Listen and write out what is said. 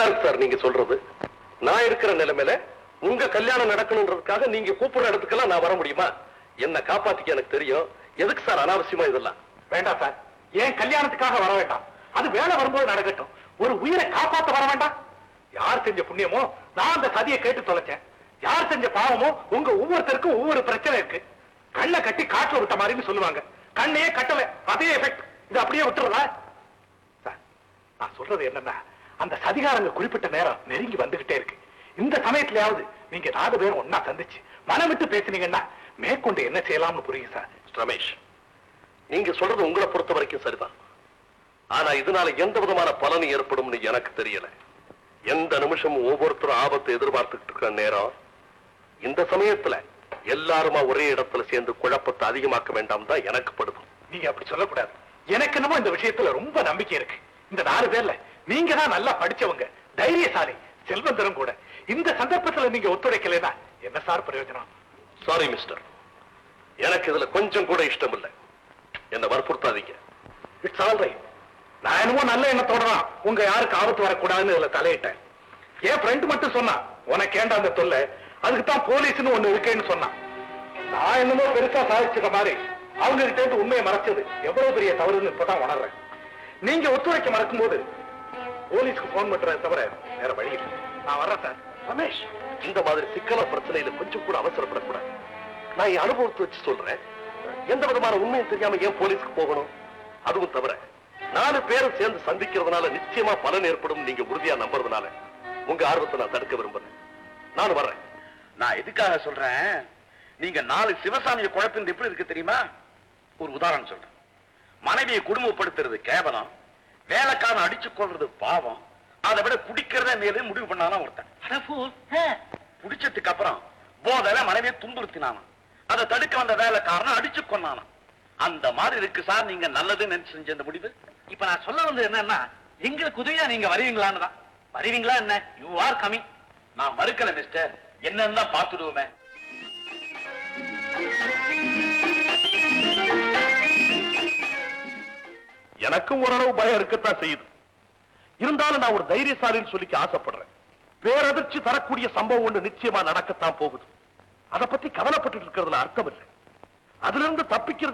இருக்கு சார் நீங்க சொல்றது நான் இருக்கிற நிலைமையில உங்க கல்யாணம் நடக்கணுன்றதுக்காக நீங்க கூப்பிடுற இடத்துக்கெல்லாம் நான் வர முடியுமா என்ன காப்பாத்திக்க எனக்கு தெரியும் எதுக்கு சார் அனாவசியமா இதெல்லாம் வேண்டாம் சார் ஏன் கல்யாணத்துக்காக வர வேண்டாம் அது வேலை வரும்போது நடக்கட்டும் ஒரு உயிரை காப்பாத்த வர வேண்டாம் யார் செஞ்ச புண்ணியமோ நான் அந்த சதியை கேட்டு தொலைச்சேன் யார் செஞ்ச பாவமோ உங்க ஒவ்வொருத்தருக்கும் ஒவ்வொரு பிரச்சனை இருக்கு கண்ணை கட்டி காட்டுல விட்ட மாதிரின்னு சொல்லுவாங்க கண்ணையே கட்டல அதே எஃபெக்ட் இது அப்படியே விட்டுறதா சார் நான் சொல்றது என்னன்னா அந்த சதிகாரங்க குறிப்பிட்ட நேரம் நெருங்கி வந்துகிட்டே இருக்கு இந்த சமயத்திலயாவது நீங்க நாலு பேரும் ஒன்னா சந்திச்சு மனம் விட்டு பேசுனீங்கன்னா மேற்கொண்டு என்ன செய்யலாம்னு புரியுது சார் ரமேஷ் நீங்க சொல்றது உங்களை பொறுத்த வரைக்கும் சரிதான் ஆனா இதனால எந்த விதமான பலன் ஏற்படும்னு எனக்கு தெரியல எந்த நிமிஷமும் ஒவ்வொருத்தரும் ஆபத்தை எதிர்பார்த்துக்கிட்டு இருக்கிற நேரம் இந்த சமயத்துல எல்லாருமா ஒரே இடத்துல சேர்ந்து குழப்பத்தை அதிகமாக்க வேண்டாம் தான் எனக்கு படுது நீங்க அப்படி சொல்லக்கூடாது எனக்கு என்னமோ இந்த விஷயத்துல ரொம்ப நம்பிக்கை இருக்கு இந்த நாலு பேர்ல நீங்க தான் நல்லா படிச்சவங்க தைரியசாலி செல்வந்தரும் கூட இந்த சந்தர்ப்பத்துல நீங்க ஒத்துழைக்கலைன்னா என்ன சார் பிரயோஜனம் சாரி மிஸ்டர் எனக்கு இதுல கொஞ்சம் கூட இஷ்டம் இல்லை என்ன வற்புறுத்தாதீங்க இட்ஸ் ஆல் ரைட் நான் என்னமோ நல்ல எண்ணத்தோட தான் உங்க யாருக்கு ஆபத்து வரக்கூடாதுன்னு இதுல தலையிட்டேன் என் ஃப்ரெண்ட் மட்டும் சொன்னா உனக்கு ஏண்டா அந்த தொல்லை அதுக்கு தான் போலீஸ்னு ஒண்ணு இருக்கேன்னு சொன்னான் நான் என்னமோ பெருசா சாதிச்சுக்க மாதிரி அவங்க கிட்ட இருந்து உண்மையை மறைச்சது எவ்வளவு பெரிய தவறுன்னு இப்பதான் உணர்றேன் நீங்க ஒத்துழைக்க மறக்கும்போது போலீஸ்க்கு போன் பண்றதை தவிர வேற வழி இல்லை நான் வர்றேன் சார் ரமேஷ் இந்த மாதிரி சிக்கல பிரச்சனையில கொஞ்சம் கூட அவசரப்படக்கூடாது நான் என் அனுபவத்தை வச்சு சொல்றேன் எந்த விதமான உண்மையும் தெரியாம ஏன் போலீஸ்க்கு போகணும் அதுவும் தவிர நாலு பேரும் சேர்ந்து சந்திக்கிறதுனால நிச்சயமா பலன் ஏற்படும் நீங்க உறுதியா நம்புறதுனால உங்க ஆர்வத்தை நான் தடுக்க விரும்புறேன் நான் வர்றேன் நான் எதுக்காக சொல்றேன் நீங்க நாலு சிவசாமியை குழப்பினது எப்படி இருக்கு தெரியுமா ஒரு உதாரணம் சொல்றேன் மனைவியை குடும்பப்படுத்துறது கேவலம் வேலைக்காரன் அடிச்சு கொள்றது பாவம் அதை விட குடிக்கிறத மேலே முடிவு பண்ணானா ஒருத்தன் குடிச்சதுக்கு அப்புறம் போதையில மனைவியை துன்புறுத்தினானாம் அதை தடுக்க வந்த வேலைக்காரன் அடிச்சு கொண்டானாம் அந்த மாதிரி இருக்கு சார் நீங்க நல்லதுன்னு நினைச்சு செஞ்ச இந்த முடிவு இப்ப நான் சொல்ல வந்தது என்னன்னா எங்களுக்கு உதவியா நீங்க வருவீங்களான்னு தான் வருவீங்களா என்ன யூ ஆர் கமிங் நான் மறுக்கல மிஸ்டர் என்னன்னு தான் பார்த்துடுவோமே எனக்கும் ஓரளவு பயம் இருக்கத்தான் செய்யுது இருந்தாலும் நான் ஒரு தைரியசாலின்னு சொல்லிக்க ஆசைப்படுறேன் பேரதிர்ச்சி தரக்கூடிய சம்பவம் ஒண்ணு நிச்சயமா நடக்கத்தான் போகுது அதை பத்தி கவலைப்பட்டு இருக்கிறதுல அர்த்தம் இல்லை அதுல இருந்து தப்பிக்கிறது